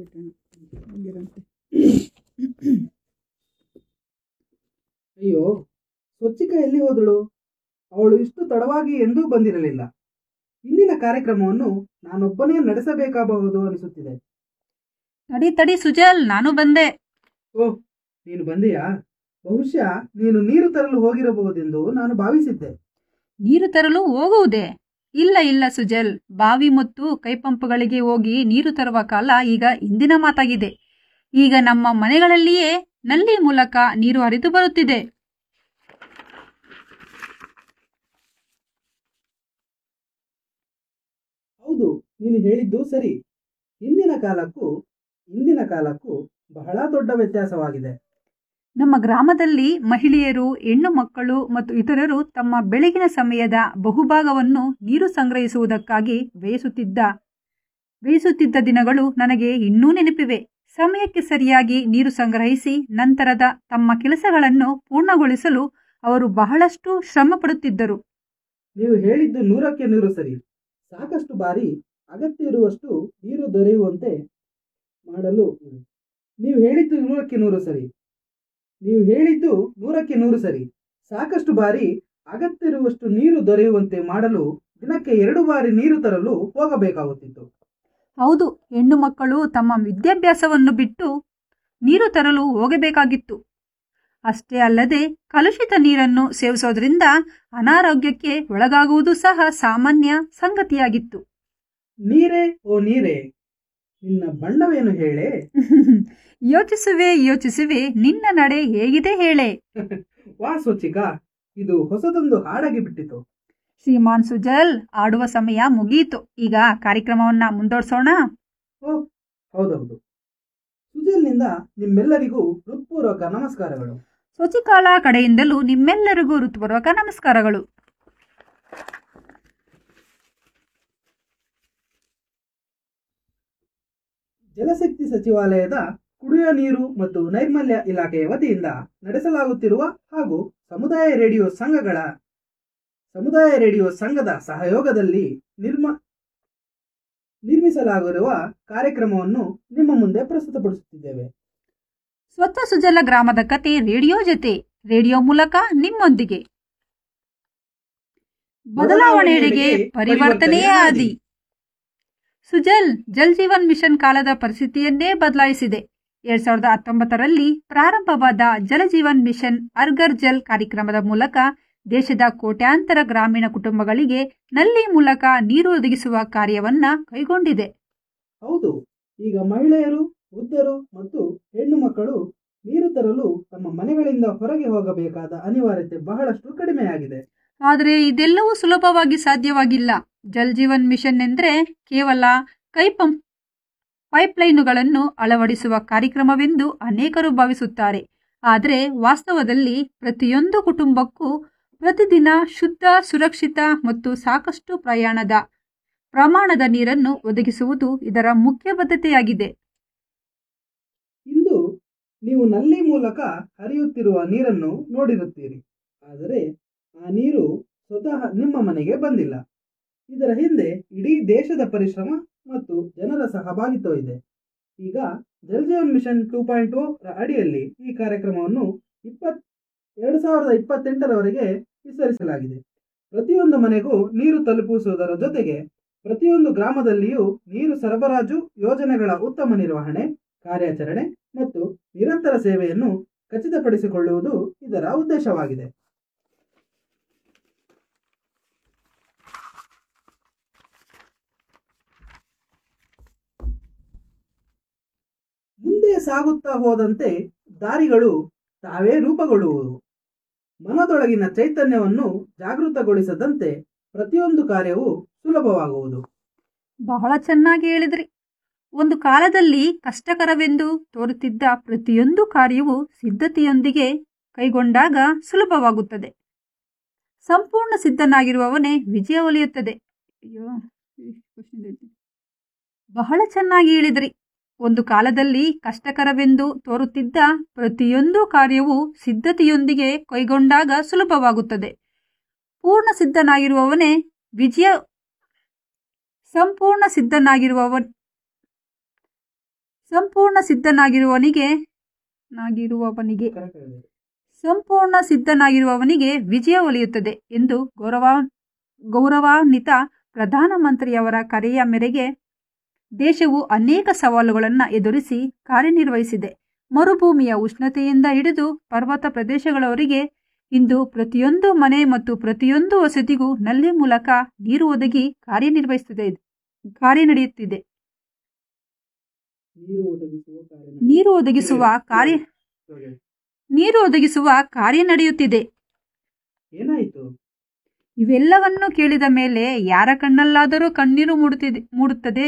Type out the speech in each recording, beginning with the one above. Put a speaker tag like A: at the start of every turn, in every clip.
A: ಬಿಟ್ಟಣ ಹಂಗಿರಂತೆ
B: ಅಯ್ಯೋ ಸ್ವಚ್ಛಿಕ ಎಲ್ಲಿ ಹೋದಳು ಅವಳು ಇಷ್ಟು ತಡವಾಗಿ ಎಂದೂ ಬಂದಿರಲಿಲ್ಲ ಇಂದಿನ ಕಾರ್ಯಕ್ರಮವನ್ನು ನಾನೊಬ್ಬನೇ ನಡೆಸಬೇಕಾಗಬಹುದು ಅನಿಸುತ್ತಿದೆ
C: ತಡಿ ತಡಿ ಸುಜಲ್ ನಾನು ಬಂದೆ
B: ಓಹ್ ನೀನು ಬಂದೆಯಾ ಬಹುಶಃ ನೀನು ನೀರು ತರಲು ಹೋಗಿರಬಹುದೆಂದು ನಾನು ಭಾವಿಸಿದ್ದೆ
C: ನೀರು ತರಲು ಹೋಗುವುದೇ ಇಲ್ಲ ಇಲ್ಲ ಸುಜಲ್ ಬಾವಿ ಮತ್ತು ಕೈಪಂಪ್ಗಳಿಗೆ ಹೋಗಿ ನೀರು ತರುವ ಕಾಲ ಈಗ ಇಂದಿನ ಮಾತಾಗಿದೆ ಈಗ ನಮ್ಮ ಮನೆಗಳಲ್ಲಿಯೇ ನಲ್ಲಿ ಮೂಲಕ ನೀರು ಹರಿದು ಬರುತ್ತಿದೆ
B: ಹೌದು ನೀನು ಹೇಳಿದ್ದು ಸರಿ ಹಿಂದಿನ ಕಾಲಕ್ಕೂ ಇಂದಿನ ಕಾಲಕ್ಕೂ ಬಹಳ ದೊಡ್ಡ ವ್ಯತ್ಯಾಸವಾಗಿದೆ
C: ನಮ್ಮ ಗ್ರಾಮದಲ್ಲಿ ಮಹಿಳೆಯರು ಹೆಣ್ಣು ಮಕ್ಕಳು ಮತ್ತು ಇತರರು ತಮ್ಮ ಬೆಳಗಿನ ಸಮಯದ ಬಹುಭಾಗವನ್ನು ನೀರು ಸಂಗ್ರಹಿಸುವುದಕ್ಕಾಗಿ ಬೇಯಿಸುತ್ತಿದ್ದ ಬೇಯಿಸುತ್ತಿದ್ದ ದಿನಗಳು ನನಗೆ ಇನ್ನೂ ನೆನಪಿವೆ ಸಮಯಕ್ಕೆ ಸರಿಯಾಗಿ ನೀರು ಸಂಗ್ರಹಿಸಿ ನಂತರದ ತಮ್ಮ ಕೆಲಸಗಳನ್ನು ಪೂರ್ಣಗೊಳಿಸಲು ಅವರು ಬಹಳಷ್ಟು ಶ್ರಮ ಪಡುತ್ತಿದ್ದರು
B: ನೀವು ಹೇಳಿದ್ದು ನೂರಕ್ಕೆ ನೂರು ಸರಿ ಸಾಕಷ್ಟು ಬಾರಿ ಅಗತ್ಯ ಇರುವಷ್ಟು ನೀರು ದೊರೆಯುವಂತೆ ಮಾಡಲು ನೀವು ಹೇಳಿದ್ದು ನೂರಕ್ಕೆ ನೂರು ಸರಿ ನೀವು ಹೇಳಿದ್ದು ನೂರಕ್ಕೆ ನೂರು ಸರಿ ಸಾಕಷ್ಟು ಬಾರಿ ಅಗತ್ಯ ಇರುವಷ್ಟು ನೀರು ದೊರೆಯುವಂತೆ ಮಾಡಲು ದಿನಕ್ಕೆ ಎರಡು ಬಾರಿ ನೀರು ತರಲು ಹೋಗಬೇಕಾಗುತ್ತಿತ್ತು
C: ಹೌದು ಹೆಣ್ಣು ಮಕ್ಕಳು ತಮ್ಮ ವಿದ್ಯಾಭ್ಯಾಸವನ್ನು ಬಿಟ್ಟು ನೀರು ತರಲು ಹೋಗಬೇಕಾಗಿತ್ತು ಅಷ್ಟೇ ಅಲ್ಲದೆ ಕಲುಷಿತ ನೀರನ್ನು ಸೇವಿಸೋದ್ರಿಂದ ಅನಾರೋಗ್ಯಕ್ಕೆ ಒಳಗಾಗುವುದು ಸಹ ಸಾಮಾನ್ಯ ಸಂಗತಿಯಾಗಿತ್ತು
B: ನೀರೇ ಓ ನೀರೇ ನಿನ್ನ ಬಣ್ಣವೇನು ಹೇಳೆ
C: ಯೋಚಿಸುವೆ ಯೋಚಿಸುವೆ ನಿನ್ನ ನಡೆ ಹೇಗಿದೆ ಹೇಳೆ
B: ವಾ ಸ್ವಚ್ಛಿಕ ಇದು ಹೊಸದೊಂದು ಹಾಡಾಗಿ ಬಿಟ್ಟಿತು
C: ಶ್ರೀಮಾನ್ ಸುಜಲ್ ಆಡುವ ಸಮಯ ಮುಗಿಯಿತು ಈಗ ಕಾರ್ಯಕ್ರಮವನ್ನ ಮುಂದುವರ್ಸೋಣ
B: ಓ ಹೌದೌದು ಸುಜಲ್ನಿಂದ ನಿಮ್ಮೆಲ್ಲರಿಗೂ ಹೃತ್ಪೂರ್ವಕ ನಮಸ್ಕಾರಗಳು
C: ಶುಚಿಕಾಳ ಕಡೆಯಿಂದಲೂ ನಿಮ್ಮೆಲ್ಲರಿಗೂ ಹೃತ್ಪೂರ್ವಕ ನಮಸ್ಕಾರಗಳು
B: ಜಲಶಕ್ತಿ ಸಚಿವಾಲಯದ ಕುಡಿಯುವ ನೀರು ಮತ್ತು ನೈರ್ಮಲ್ಯ ಇಲಾಖೆಯ ವತಿಯಿಂದ ನಡೆಸಲಾಗುತ್ತಿರುವ ಹಾಗೂ ಸಮುದಾಯ ರೇಡಿಯೋ ಸಂಘಗಳ ಸಮುದಾಯ ರೇಡಿಯೋ ಸಂಘದ ಸಹಯೋಗದಲ್ಲಿ ನಿರ್ಮ ನಿರ್ಮಿಸಲಾಗಿರುವ ಕಾರ್ಯಕ್ರಮವನ್ನು ನಿಮ್ಮ ಮುಂದೆ ಪ್ರಸ್ತುತಪಡಿಸುತ್ತಿದ್ದೇವೆ
C: ಸ್ವಚ್ಛ ಸುಜಲ ಗ್ರಾಮದ ಕತೆ ರೇಡಿಯೋ ಜೊತೆ ರೇಡಿಯೋ ಮೂಲಕ ನಿಮ್ಮೊಂದಿಗೆ ಬದಲಾವಣೆಯೆಡೆಗೆ ಪರಿವರ್ತನೆಯೇ ಆದಿ ಸುಜಲ್ ಜಲ್ ಜೀವನ್ ಮಿಷನ್ ಕಾಲದ ಪರಿಸ್ಥಿತಿಯನ್ನೇ ಬದಲಾಯಿಸಿದೆ ಎರಡ್ ಸಾವಿರದ ಹತ್ತೊಂಬತ್ತರಲ್ಲಿ ಪ್ರಾರಂಭವಾದ ಜಲ ಜೀವನ್ ಮಿಷನ್ ಅರ್ಗರ್ ಜಲ್ ಕಾರ್ಯಕ್ರಮದ ಮೂಲಕ ದೇಶದ ಕೋಟ್ಯಾಂತರ ಗ್ರಾಮೀಣ ಕುಟುಂಬಗಳಿಗೆ ನಲ್ಲಿ ಮೂಲಕ ನೀರು ಒದಗಿಸುವ ಕಾರ್ಯವನ್ನ ಕೈಗೊಂಡಿದೆ
B: ಹೌದು ಈಗ ಮಹಿಳೆಯರು ವೃದ್ಧರು ಮತ್ತು ಹೆಣ್ಣು ಮಕ್ಕಳು ನೀರು ತರಲು ತಮ್ಮ ಮನೆಗಳಿಂದ ಹೊರಗೆ ಹೋಗಬೇಕಾದ ಅನಿವಾರ್ಯತೆ ಬಹಳಷ್ಟು ಕಡಿಮೆಯಾಗಿದೆ
C: ಆದರೆ ಇದೆಲ್ಲವೂ ಸುಲಭವಾಗಿ ಸಾಧ್ಯವಾಗಿಲ್ಲ ಜಲ್ ಜೀವನ್ ಮಿಷನ್ ಎಂದರೆ ಕೇವಲ ಕೈ ಪಂಪ್ ಪೈಪ್ಲೈನುಗಳನ್ನು ಅಳವಡಿಸುವ ಕಾರ್ಯಕ್ರಮವೆಂದು ಅನೇಕರು ಭಾವಿಸುತ್ತಾರೆ ಆದರೆ ವಾಸ್ತವದಲ್ಲಿ ಪ್ರತಿಯೊಂದು ಕುಟುಂಬಕ್ಕೂ ಪ್ರತಿದಿನ ಶುದ್ಧ ಸುರಕ್ಷಿತ ಮತ್ತು ಸಾಕಷ್ಟು ಪ್ರಯಾಣದ ಪ್ರಮಾಣದ ನೀರನ್ನು ಒದಗಿಸುವುದು ಇದರ ಮುಖ್ಯ ಬದ್ಧತೆಯಾಗಿದೆ
B: ಇಂದು ನೀವು ನಲ್ಲಿ ಮೂಲಕ ಹರಿಯುತ್ತಿರುವ ನೀರನ್ನು ನೋಡಿರುತ್ತೀರಿ ಆದರೆ ಆ ನೀರು ಸ್ವತಃ ನಿಮ್ಮ ಮನೆಗೆ ಬಂದಿಲ್ಲ ಇದರ ಹಿಂದೆ ಇಡೀ ದೇಶದ ಪರಿಶ್ರಮ ಮತ್ತು ಜನರ ಸಹಭಾಗಿತ್ವ ಇದೆ ಈಗ Jal Jeevan mission two point ಅಡಿಯಲ್ಲಿ ಈ ಕಾರ್ಯಕ್ರಮವನ್ನು ಇಪ್ಪತ್ ಎರಡು ಸಾವಿರದ ಇಪ್ಪತ್ತೆಂಟರವರೆಗೆ ವಿಸ್ತರಿಸಲಾಗಿದೆ ಪ್ರತಿಯೊಂದು ಮನೆಗೂ ನೀರು ತಲುಪಿಸುವುದರ ಜೊತೆಗೆ ಪ್ರತಿಯೊಂದು ಗ್ರಾಮದಲ್ಲಿಯೂ ನೀರು ಸರಬರಾಜು ಯೋಜನೆಗಳ ಉತ್ತಮ ನಿರ್ವಹಣೆ ಕಾರ್ಯಾಚರಣೆ ಮತ್ತು ನಿರಂತರ ಸೇವೆಯನ್ನು ಖಚಿತಪಡಿಸಿಕೊಳ್ಳುವುದು ಇದರ ಉದ್ದೇಶವಾಗಿದೆ ಮುಂದೆ ಸಾಗುತ್ತಾ ಹೋದಂತೆ ದಾರಿಗಳು ತಾವೇ ರೂಪುಗೊಳ್ಳುವುವು ಮನದೊಳಗಿನ ಚೈತನ್ಯವನ್ನು ಜಾಗೃತಗೊಳಿಸದಂತೆ ಪ್ರತಿಯೊಂದು ಕಾರ್ಯವೂ ಸುಲಭವಾಗುವುದು
C: ಬಹಳ ಚೆನ್ನಾಗಿ ಹೇಳಿದ್ರಿ ಒಂದು ಕಾಲದಲ್ಲಿ ಕಷ್ಟಕರವೆಂದು ತೋರುತ್ತಿದ್ದ ಪ್ರತಿಯೊಂದು ಕಾರ್ಯವೂ ಸಿದ್ಧತೆಯೊಂದಿಗೆ ಕೈಗೊಂಡಾಗ ಸುಲಭವಾಗುತ್ತದೆ ಸಂಪೂರ್ಣ ಸಿದ್ಧನಾಗಿರುವವನೇ ವಿಜಯ ಒಲಿಯುತ್ತದೆ ಅಯ್ಯೋ ಈ question ಇದೆ. ಬಹಳ ಚೆನ್ನಾಗಿ ಹೇಳಿದ್ರಿ ಒಂದು ಕಾಲದಲ್ಲಿ ಕಷ್ಟಕರವೆಂದು ತೋರುತ್ತಿದ್ದ ಪ್ರತಿಯೊಂದು ಕಾರ್ಯವೂ ಸಿದ್ಧತೆಯೊಂದಿಗೆ ಕೈಗೊಂಡಾಗ ಸುಲಭವಾಗುತ್ತದೆ ಪೂರ್ಣ ಸಿದ್ಧನಾಗಿರುವವನೇ ವಿಜಯ ಸಂಪೂರ್ಣ ಸಿದ್ಧನಾಗಿರುವವ ಸಂಪೂರ್ಣ ಸಿದ್ಧನಾಗಿರುವವನಿಗೆ ನಾಗಿರುವವನಿಗೆ
B: ಕರೆಕ್ಟ್ ಹೇಳಿದೆ
C: ಸಂಪೂರ್ಣ ಸಿದ್ಧನಾಗಿರುವವನಿಗೆ ವಿಜಯ ಒಲಿಯುತ್ತದೆ ಎಂದು ಗೌರವ ಗೌರವಾನ್ವಿತ ಪ್ರಧಾನಮಂತ್ರಿಯವರ ಕರೆಯ ಮೇರೆಗೆ ದೇಶವು ಅನೇಕ ಸವಾಲುಗಳನ್ನು ಎದುರಿಸಿ ಕಾರ್ಯನಿರ್ವಹಿಸಿದೆ ಮರುಭೂಮಿಯ ಉಷ್ಣತೆಯಿಂದ ಹಿಡಿದು ಪರ್ವತ ಪ್ರದೇಶಗಳವರೆಗೆ ಇಂದು ಪ್ರತಿಯೊಂದು ಮನೆ ಮತ್ತು ಪ್ರತಿಯೊಂದು ವಸತಿಗೂ ನಲ್ಲಿ ಮೂಲಕ ನೀರು ಒದಗಿ ಕಾರ್ಯನಿರ್ವಹಿಸುತ್ತದೆ ಕಾರ್ಯನಡೆಯುತ್ತಿದೆ
B: ನೀರು ಒದಗಿಸುವ ಕಾರ್ಯ
C: ನೀರು ಒದಗಿಸುವ ಕಾರ್ಯ ನೀರು ಒದಗಿಸುವ ಕಾರ್ಯ ನಡೆಯುತ್ತಿದೆ
B: ಏನಾಯಿತು
C: ಇವೆಲ್ಲವನ್ನು ಕೇಳಿದ ಮೇಲೆ ಯಾರ ಕಣ್ಣಲ್ಲಾದರೂ ಕಣ್ಣೀರು ಮೂಡುತ್ತಿದೆ ಮೂಡುತ್ತದೆ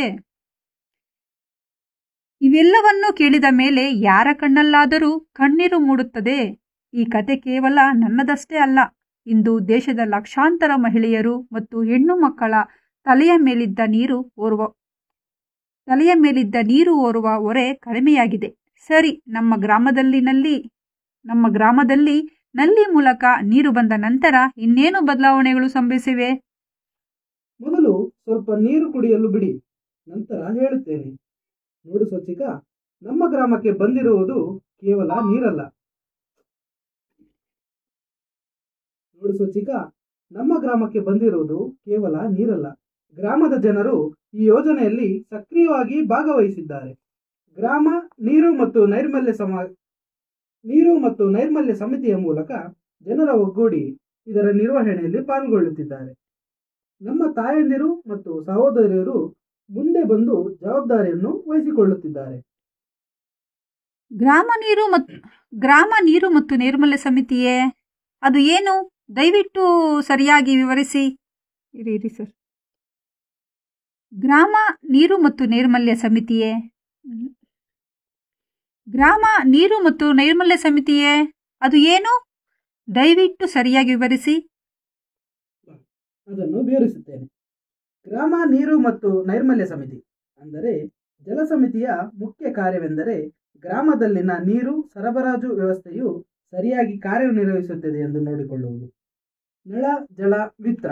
C: ಇವೆಲ್ಲವನ್ನು ಕೇಳಿದ ಮೇಲೆ ಯಾರ ಕಣ್ಣಲ್ಲಾದರೂ ಕಣ್ಣೀರು ಮೂಡುತ್ತದೆ ಈ ಕತೆ ಕೇವಲ ನನ್ನದಷ್ಟೇ ಅಲ್ಲ ಇಂದು ದೇಶದ ಲಕ್ಷಾಂತರ ಮಹಿಳೆಯರು ಮತ್ತು ಹೆಣ್ಣು ಮಕ್ಕಳ ತಲೆಯ ಮೇಲಿದ್ದ ನೀರು ಓರ್ವ ತಲೆಯ ಮೇಲಿದ್ದ ನೀರು ಓರುವ ಹೊರೆ ಕಡಿಮೆಯಾಗಿದೆ ಸರಿ ನಮ್ಮ ಗ್ರಾಮದಲ್ಲಿ ನಲ್ಲಿ ನಮ್ಮ ಗ್ರಾಮದಲ್ಲಿ ನಲ್ಲಿ ಮೂಲಕ ನೀರು ಬಂದ ನಂತರ ಇನ್ನೇನು ಬದಲಾವಣೆಗಳು ಸಂಭವಿಸಿವೆ
B: ಮೊದಲು ಸ್ವಲ್ಪ ನೀರು ಕುಡಿಯಲು ಬಿಡಿ ನಂತರ ಹೇಳುತ್ತೇನೆ ನೋಡು ಸ್ವಚ್ಛಿಕ ನಮ್ಮ ಗ್ರಾಮಕ್ಕೆ ಬಂದಿರುವುದು ಕೇವಲ ನೀರಲ್ಲ ನೋಡು ಸ್ವಚ್ಛಿಕ ನಮ್ಮ ಗ್ರಾಮಕ್ಕೆ ಬಂದಿರುವುದು ಕೇವಲ ನೀರಲ್ಲ ಗ್ರಾಮದ ಜನರು ಈ ಯೋಜನೆಯಲ್ಲಿ ಸಕ್ರಿಯವಾಗಿ ಭಾಗವಹಿಸಿದ್ದಾರೆ ಗ್ರಾಮ ನೀರು ಮತ್ತು ನೈರ್ಮಲ್ಯ ಸಮ ನೀರು ಮತ್ತು ನೈರ್ಮಲ್ಯ ಸಮಿತಿಯ ಮೂಲಕ ಜನರ ಒಗ್ಗೂಡಿ ಇದರ ನಿರ್ವಹಣೆಯಲ್ಲಿ ಪಾಲ್ಗೊಳ್ಳುತ್ತಿದ್ದಾರೆ ನಮ್ಮ ತಾಯಂದಿರು ಮತ್ತು ಸಹೋದರಿಯರು ಮುಂದೆ ಬಂದು ಜವಾಬ್ದಾರಿಯನ್ನು ವಹಿಸಿಕೊಳ್ಳುತ್ತಿದ್ದಾರೆ
C: ಗ್ರಾಮ ನೀರು ಮತ್ತು ಗ್ರಾಮ ನೀರು ಮತ್ತು ನೈರ್ಮಲ್ಯ ಸಮಿತಿಯೇ ಅದು ಏನು ದಯವಿಟ್ಟು ಸರಿಯಾಗಿ ವಿವರಿಸಿ ಇರಿ ಇರಿ ಸರ್ ಗ್ರಾಮ ನೀರು ಮತ್ತು ನೈರ್ಮಲ್ಯ ಸಮಿತಿಯೇ ಗ್ರಾಮ ನೀರು ಮತ್ತು ನೈರ್ಮಲ್ಯ ಸಮಿತಿಯೇ ಅದು ಏನು ದಯವಿಟ್ಟು ಸರಿಯಾಗಿ ವಿವರಿಸಿ
B: ಅದನ್ನು ವಿವರಿಸುತ್ತೇನೆ ಗ್ರಾಮ ನೀರು ಮತ್ತು ನೈರ್ಮಲ್ಯ ಸಮಿತಿ ಅಂದರೆ ಜಲ ಸಮಿತಿಯ ಮುಖ್ಯ ಕಾರ್ಯವೆಂದರೆ ಗ್ರಾಮದಲ್ಲಿನ ನೀರು ಸರಬರಾಜು ವ್ಯವಸ್ಥೆಯು ಸರಿಯಾಗಿ ಕಾರ್ಯನಿರ್ವಹಿಸುತ್ತದೆ ಎಂದು ನೋಡಿಕೊಳ್ಳುವುದು ನಳ ಜಲ ವಿತ್ರ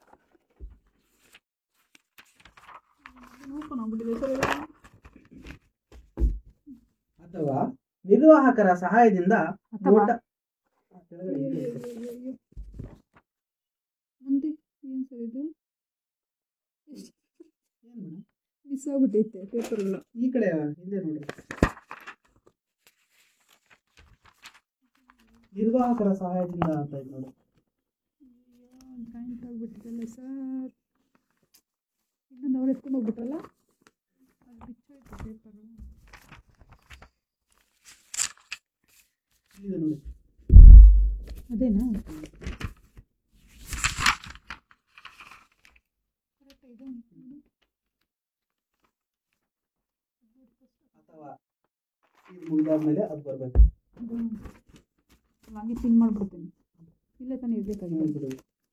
B: ಅಥವಾ ನಿರ್ವಾಹಕರ ಸಹಾಯದಿಂದ
C: ಅಥವಾ
B: ಮೋಟ- ಆ, ಕೆಳಗಡೆ ಇದೆ.
C: ಮುಂದೆ ಏನು ಸರ್ ಇದು
B: ಏನ್ ಮೇಡಮ್?
C: ಮಿಸ್ ಆಗ್ಬಿಟ್ಟೈತೆ ಪೇಪರ್ಗಳು
B: ಈ ಕಡೆ ಹಿಂದೆ ನೋಡಿ ನಿರ್ವಾಹಕರ ಸಹಾಯದಿಂದ ಅಂತ ಇದೆ ನೋಡಿ
C: ಜಾಯಿಂಟ್ ಆಗಿಬಿಟ್ಟಿದಲ್ಲ ಸರ್ ಇನ್ನೊಂದು ಅವ್ರು ಎತ್ಕೊಂಡು ಹೋಗ್ಬಿಟ್ರಲ್ಲ ಅದು ಬಿಚ್ಚೋಯ್ತು ಪೇಪರು
B: ಇದೆ ನೋಡಿ
C: ಅದೇನಾ
B: ಅಥವಾ ಇದು ಮುಗಿದಾದ್ಮೇಲೆ ಅದು ಬರಬೇಕು
C: ಹಾಗೆ ಪಿನ್ ಮಾಡ್ಬಿಡ್ತೀನಿ ಇಲ್ಲೇ ತಾನೇ ಇರಬೇಕಾಗಿದೆ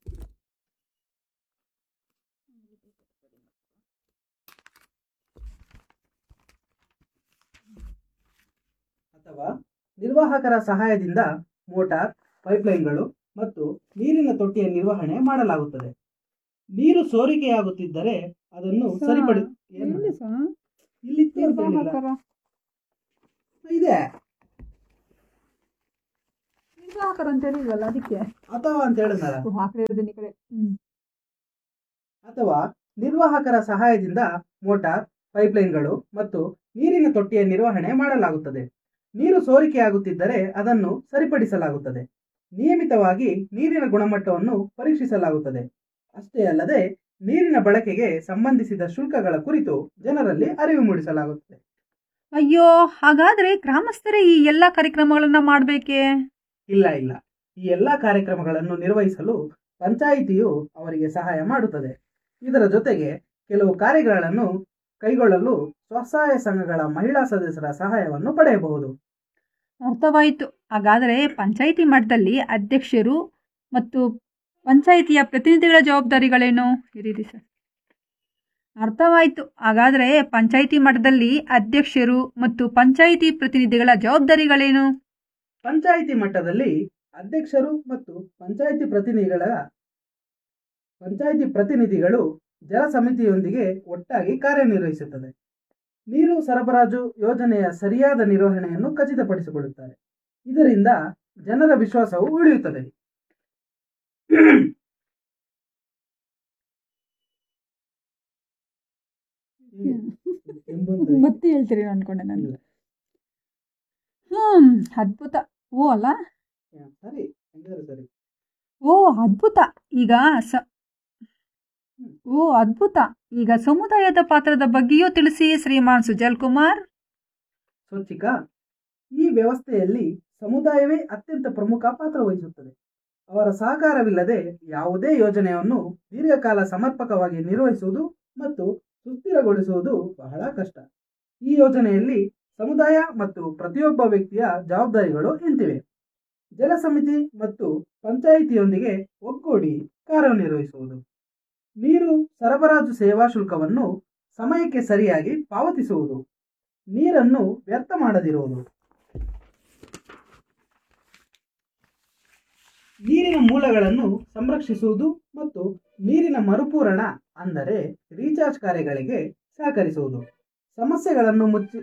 B: ಅಥವಾ ನಿರ್ವಾಹಕರ ಸಹಾಯದಿಂದ ಮೋಟಾರ್ ಪೈಪ್ಲೈನ್ಗಳು ಮತ್ತು ನೀರಿನ ತೊಟ್ಟಿಯ ನಿರ್ವಹಣೆ ಮಾಡಲಾಗುತ್ತದೆ ನೀರು ಸೋರಿಕೆಯಾಗುತ್ತಿದ್ದರೆ ಅದನ್ನು
C: ಸಾ-
B: ಸರಿಪಡಿ ಏನ್
C: ಎಲ್ಲಿ
B: ಮಾಡೋದು?
C: ಸರ್
B: ಇಲ್ಲಿ ಇತ್ತು ಅಂತ ಹೇಳಿಲ್ಲ.
C: ನಿರ್ವಾಹಕರ
B: ಇದೆ
C: ನಿರ್ವಾಹಕರು ಅಂತ ಹೇಳಿಲ್ವಲ್ಲ ಅದಕ್ಕೆ
B: ಅಥವಾ ಅಂತ ಹೇಳಿದ್ನಲ್ಲ
C: ಆ ಕಡೆ ಇರೋದು ಈ ಕಡೆ ಹ್ಮ್
B: ಅಥವಾ ನಿರ್ವಾಹಕರ ಸಹಾಯದಿಂದ ಮೋಟಾರ್ ಪೈಪ್ಲೈನ್ಗಳು ಮತ್ತು ನೀರಿನ ತೊಟ್ಟಿಯ ನಿರ್ವಹಣೆ ಮಾಡಲಾಗುತ್ತದೆ ನೀರು ಸೋರಿಕೆಯಾಗುತ್ತಿದ್ದರೆ ಅದನ್ನು ಸರಿಪಡಿಸಲಾಗುತ್ತದೆ ನಿಯಮಿತವಾಗಿ ನೀರಿನ ಗುಣಮಟ್ಟವನ್ನು ಪರೀಕ್ಷಿಸಲಾಗುತ್ತದೆ ಅಷ್ಟೇ ಅಲ್ಲದೆ ನೀರಿನ ಬಳಕೆಗೆ ಸಂಬಂಧಿಸಿದ ಶುಲ್ಕಗಳ ಕುರಿತು ಜನರಲ್ಲಿ ಅರಿವು ಮೂಡಿಸಲಾಗುತ್ತದೆ
C: ಅಯ್ಯೋ ಹಾಗಾದ್ರೆ ಗ್ರಾಮಸ್ಥರೇ ಈ ಎಲ್ಲ ಕಾರ್ಯಕ್ರಮಗಳನ್ನ ಮಾಡ್ಬೇಕೇ
B: ಇಲ್ಲ ಇಲ್ಲ ಈ ಎಲ್ಲಾ ಕಾರ್ಯಕ್ರಮಗಳನ್ನು ನಿರ್ವಹಿಸಲು ಪಂಚಾಯಿತಿಯು ಅವರಿಗೆ ಸಹಾಯ ಮಾಡುತ್ತದೆ ಇದರ ಜೊತೆಗೆ ಕೆಲವು ಕಾರ್ಯಗಳನ್ನು ಕೈಗೊಳ್ಳಲು ಸ್ವಸಹಾಯ ಸಂಘಗಳ ಮಹಿಳಾ ಸದಸ್ಯರ ಸಹಾಯವನ್ನು ಪಡೆಯಬಹುದು
C: ಅರ್ಥವಾಯಿತು ಹಾಗಾದರೆ ಪಂಚಾಯಿತಿ ಮಟ್ಟದಲ್ಲಿ ಅಧ್ಯಕ್ಷರು ಮತ್ತು ಪಂಚಾಯಿತಿಯ ಪ್ರತಿನಿಧಿಗಳ ಜವಾಬ್ದಾರಿಗಳೇನು ಇರೀರಿ ಸರ್ ಅರ್ಥವಾಯಿತು ಹಾಗಾದರೆ ಪಂಚಾಯಿತಿ ಮಟ್ಟದಲ್ಲಿ ಅಧ್ಯಕ್ಷರು ಮತ್ತು ಪಂಚಾಯಿತಿ ಪ್ರತಿನಿಧಿಗಳ ಜವಾಬ್ದಾರಿಗಳೇನು
B: ಪಂಚಾಯಿತಿ ಮಟ್ಟದಲ್ಲಿ ಅಧ್ಯಕ್ಷರು ಮತ್ತು ಪಂಚಾಯಿತಿ ಪ್ರತಿನಿಧಿಗಳ ಪಂಚಾಯಿತಿ ಪ್ರತಿನಿಧಿಗಳು ಜಲ ಸಮಿತಿಯೊಂದಿಗೆ ಒಟ್ಟಾಗಿ ಕಾರ್ಯನಿರ್ವಹಿಸುತ್ತದೆ ನೀರು ಸರಬರಾಜು ಯೋಜನೆಯ ಸರಿಯಾದ ನಿರ್ವಹಣೆಯನ್ನು ಖಚಿತಪಡಿಸಿಕೊಳ್ಳುತ್ತಾರೆ ಇದರಿಂದ ಜನರ ವಿಶ್ವಾಸವು ಉಳಿಯುತ್ತದೆ
C: ಮತ್ತೆ ಹೇಳ್ತೀರಿ ಅನ್ಕೊಂಡೆ ನಾನು ಹ್ಮ್ ಅದ್ಭುತ ಓ ಅಲ್ಲ
B: ಸರಿ ಹಂಗಾದ್ರೆ ಸರಿ
C: ಓ ಅದ್ಭುತ ಈಗ ಸ ಓ ಅದ್ಭುತ ಈಗ ಸಮುದಾಯದ ಪಾತ್ರದ ಬಗ್ಗೆಯೂ ತಿಳಿಸಿ ಶ್ರೀಮಾನ್ ಸುಜಲ್ ಕುಮಾರ್
B: ಸ್ವಚ್ಛಿಕ ಈ ವ್ಯವಸ್ಥೆಯಲ್ಲಿ ಸಮುದಾಯವೇ ಅತ್ಯಂತ ಪ್ರಮುಖ ಪಾತ್ರ ವಹಿಸುತ್ತದೆ ಅವರ ಸಹಕಾರವಿಲ್ಲದೆ ಯಾವುದೇ ಯೋಜನೆಯನ್ನು ದೀರ್ಘಕಾಲ ಸಮರ್ಪಕವಾಗಿ ನಿರ್ವಹಿಸುವುದು ಮತ್ತು ಸುಸ್ಥಿರಗೊಳಿಸುವುದು ಬಹಳ ಕಷ್ಟ ಈ ಯೋಜನೆಯಲ್ಲಿ ಸಮುದಾಯ ಮತ್ತು ಪ್ರತಿಯೊಬ್ಬ ವ್ಯಕ್ತಿಯ ಜವಾಬ್ದಾರಿಗಳು ಇಂತಿವೆ ಜಲ ಸಮಿತಿ ಮತ್ತು ಪಂಚಾಯಿತಿಯೊಂದಿಗೆ ಒಗ್ಗೂಡಿ ಕಾರ್ಯನಿರ್ವಹಿಸುವುದು ನೀರು ಸರಬರಾಜು ಸೇವಾ ಶುಲ್ಕವನ್ನು ಸಮಯಕ್ಕೆ ಸರಿಯಾಗಿ ಪಾವತಿಸುವುದು ನೀರನ್ನು ವ್ಯರ್ಥ ಮಾಡದಿರುವುದು ನೀರಿನ ಮೂಲಗಳನ್ನು ಸಂರಕ್ಷಿಸುವುದು ಮತ್ತು ನೀರಿನ ಮರುಪೂರಣ ಅಂದರೆ ರೀಚಾರ್ಜ್ ಕಾರ್ಯಗಳಿಗೆ ಸಹಕರಿಸುವುದು ಸಮಸ್ಯೆಗಳನ್ನು ಮುಚ್ಚಿ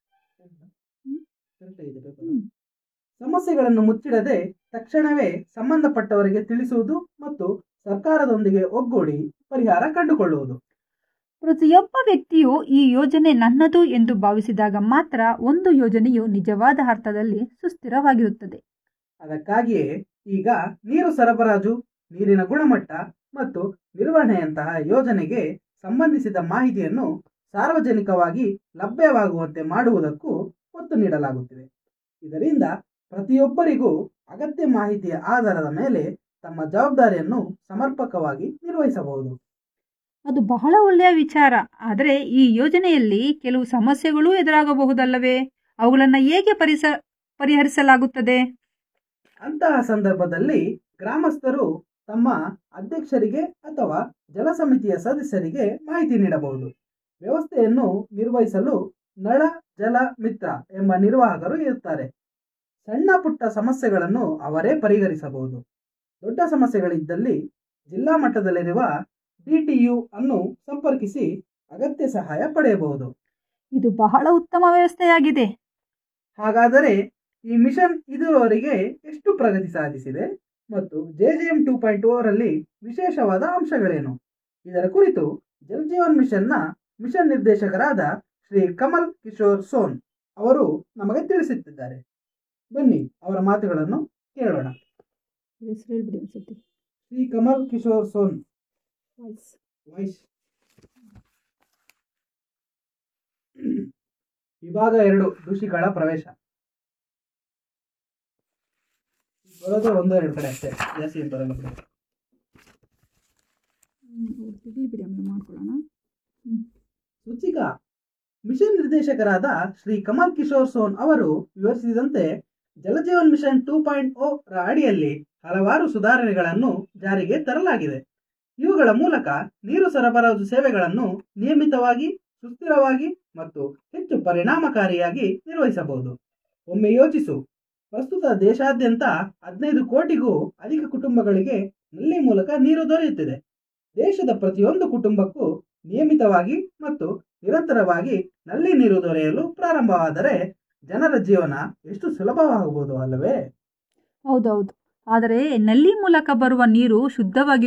B: ಸಮಸ್ಯೆಗಳನ್ನು ಮುಚ್ಚಿಡದೆ ತಕ್ಷಣವೇ ಸಂಬಂಧಪಟ್ಟವರಿಗೆ ತಿಳಿಸುವುದು ಮತ್ತು ಸರ್ಕಾರದೊಂದಿಗೆ ಒಗ್ಗೂಡಿ ಪರಿಹಾರ ಕಂಡುಕೊಳ್ಳುವುದು
C: ಪ್ರತಿಯೊಬ್ಬ ವ್ಯಕ್ತಿಯು ಈ ಯೋಜನೆ ನನ್ನದು ಎಂದು ಭಾವಿಸಿದಾಗ ಮಾತ್ರ ಒಂದು ಯೋಜನೆಯು ನಿಜವಾದ ಅರ್ಥದಲ್ಲಿ ಸುಸ್ಥಿರವಾಗಿರುತ್ತದೆ
B: ಅದಕ್ಕಾಗಿಯೇ ಈಗ ನೀರು ಸರಬರಾಜು ನೀರಿನ ಗುಣಮಟ್ಟ ಮತ್ತು ನಿರ್ವಹಣೆಯಂತಹ ಯೋಜನೆಗೆ ಸಂಬಂಧಿಸಿದ ಮಾಹಿತಿಯನ್ನು ಸಾರ್ವಜನಿಕವಾಗಿ ಲಭ್ಯವಾಗುವಂತೆ ಮಾಡುವುದಕ್ಕೂ ಒತ್ತು ನೀಡಲಾಗುತ್ತಿದೆ ಇದರಿಂದ ಪ್ರತಿಯೊಬ್ಬರಿಗೂ ಅಗತ್ಯ ಮಾಹಿತಿಯ ಆಧಾರದ ಮೇಲೆ ತಮ್ಮ ಜವಾಬ್ದಾರಿಯನ್ನು ಸಮರ್ಪಕವಾಗಿ ನಿರ್ವಹಿಸಬಹುದು
C: ಅದು ಬಹಳ ಒಳ್ಳೆಯ ವಿಚಾರ ಆದರೆ ಈ ಯೋಜನೆಯಲ್ಲಿ ಕೆಲವು ಸಮಸ್ಯೆಗಳೂ ಎದುರಾಗಬಹುದಲ್ಲವೇ ಅವುಗಳನ್ನು ಹೇಗೆ ಪರಿಸ ಪರಿಹರಿಸಲಾಗುತ್ತದೆ
B: ಅಂತಹ ಸಂದರ್ಭದಲ್ಲಿ ಗ್ರಾಮಸ್ಥರು ತಮ್ಮ ಅಧ್ಯಕ್ಷರಿಗೆ ಅಥವಾ ಜಲ ಸಮಿತಿಯ ಸದಸ್ಯರಿಗೆ ಮಾಹಿತಿ ನೀಡಬಹುದು ವ್ಯವಸ್ಥೆಯನ್ನು ನಿರ್ವಹಿಸಲು ನಳ ಜಲ ಮಿತ್ರ ಎಂಬ ನಿರ್ವಾಹಕರು ಇರುತ್ತಾರೆ ಸಣ್ಣ ಪುಟ್ಟ ಸಮಸ್ಯೆಗಳನ್ನು ಅವರೇ ಪರಿಹರಿಸಬಹುದು ದೊಡ್ಡ ಸಮಸ್ಯೆಗಳಿದ್ದಲ್ಲಿ ಜಿಲ್ಲಾ ಮಟ್ಟದಲ್ಲಿರುವ ಡಿಟಿಯು ಅನ್ನು ಸಂಪರ್ಕಿಸಿ ಅಗತ್ಯ ಸಹಾಯ ಪಡೆಯಬಹುದು
C: ಇದು ಬಹಳ ಉತ್ತಮ ವ್ಯವಸ್ಥೆಯಾಗಿದೆ
B: ಹಾಗಾದರೆ ಈ ಮಿಷನ್ ಇದುವರೆಗೆ ಎಷ್ಟು ಪ್ರಗತಿ ಸಾಧಿಸಿದೆ ಮತ್ತು ಜೆಜೆಎಂ ಟೂ ಪಾಯಿಂಟ್ ರಲ್ಲಿ ವಿಶೇಷವಾದ ಅಂಶಗಳೇನು ಇದರ ಕುರಿತು ಜಲ್ ಜೀವನ್ ಮಿಷನ್ನ ಮಿಷನ್ ನಿರ್ದೇಶಕರಾದ ಶ್ರೀ ಕಮಲ್ ಕಿಶೋರ್ ಸೋನ್ ಅವರು ನಮಗೆ ತಿಳಿಸುತ್ತಿದ್ದಾರೆ ಬನ್ನಿ ಅವರ ಮಾತುಗಳನ್ನು ಕೇಳೋಣ ಶ್ರೀ ಕಮಲ್ ಕಿಶೋರ್ ಸೋನ್ ವಾಯ್ಸ್ ವಿಭಾಗ ಎರಡು ಋಷಿಗಳ ಪ್ರವೇಶ ಬರೋದು ಒಂದು ಎರಡು ಕಡೆ ಅಷ್ಟೇ ಜಾಸ್ತಿ ಏನ್ ಬರಲ್ಲ ಬಿಡಿ.
C: ಬಿಡಿ ಆಮೇಲೆ ಮಾಡ್ಕೊಳ್ಳೋಣ
B: ಸೂಚಿಕ ಮಿಷನ್ ನಿರ್ದೇಶಕರಾದ ಶ್ರೀ ಕಮಲ್ ಕಿಶೋರ್ ಸೋನ್ ಅವರು ವಿವರಿಸಿದಂತೆ Jal Jeevan mission two point O ರ ಅಡಿಯಲ್ಲಿ ಹಲವಾರು ಸುಧಾರಣೆಗಳನ್ನು ಜಾರಿಗೆ ತರಲಾಗಿದೆ ಇವುಗಳ ಮೂಲಕ ನೀರು ಸರಬರಾಜು ಸೇವೆಗಳನ್ನು ನಿಯಮಿತವಾಗಿ ಸುಸ್ಥಿರವಾಗಿ ಮತ್ತು ಹೆಚ್ಚು ಪರಿಣಾಮಕಾರಿಯಾಗಿ ನಿರ್ವಹಿಸಬಹುದು ಒಮ್ಮೆ ಯೋಚಿಸು ಪ್ರಸ್ತುತ ದೇಶಾದ್ಯಂತ ಹದಿನೈದು ಕೋಟಿಗೂ ಅಧಿಕ ಕುಟುಂಬಗಳಿಗೆ ನಲ್ಲಿ ಮೂಲಕ ನೀರು ದೊರೆಯುತ್ತಿದೆ ದೇಶದ ಪ್ರತಿಯೊಂದು ಕುಟುಂಬಕ್ಕೂ ನಿಯಮಿತವಾಗಿ ಮತ್ತು ನಿರಂತರವಾಗಿ ನಲ್ಲಿ ನೀರು ದೊರೆಯಲು ಪ್ರಾರಂಭವಾದರೆ ಜನರ ಜೀವನ ಎಷ್ಟು ಸುಲಭವಾಗಬಹುದು ಅಲ್ಲವೇ
C: ಹೌದೌದು ಆದರೆ ನಲ್ಲಿ ಮೂಲಕ ಬರುವ ನೀರು ಶುದ್ಧವಾಗಿ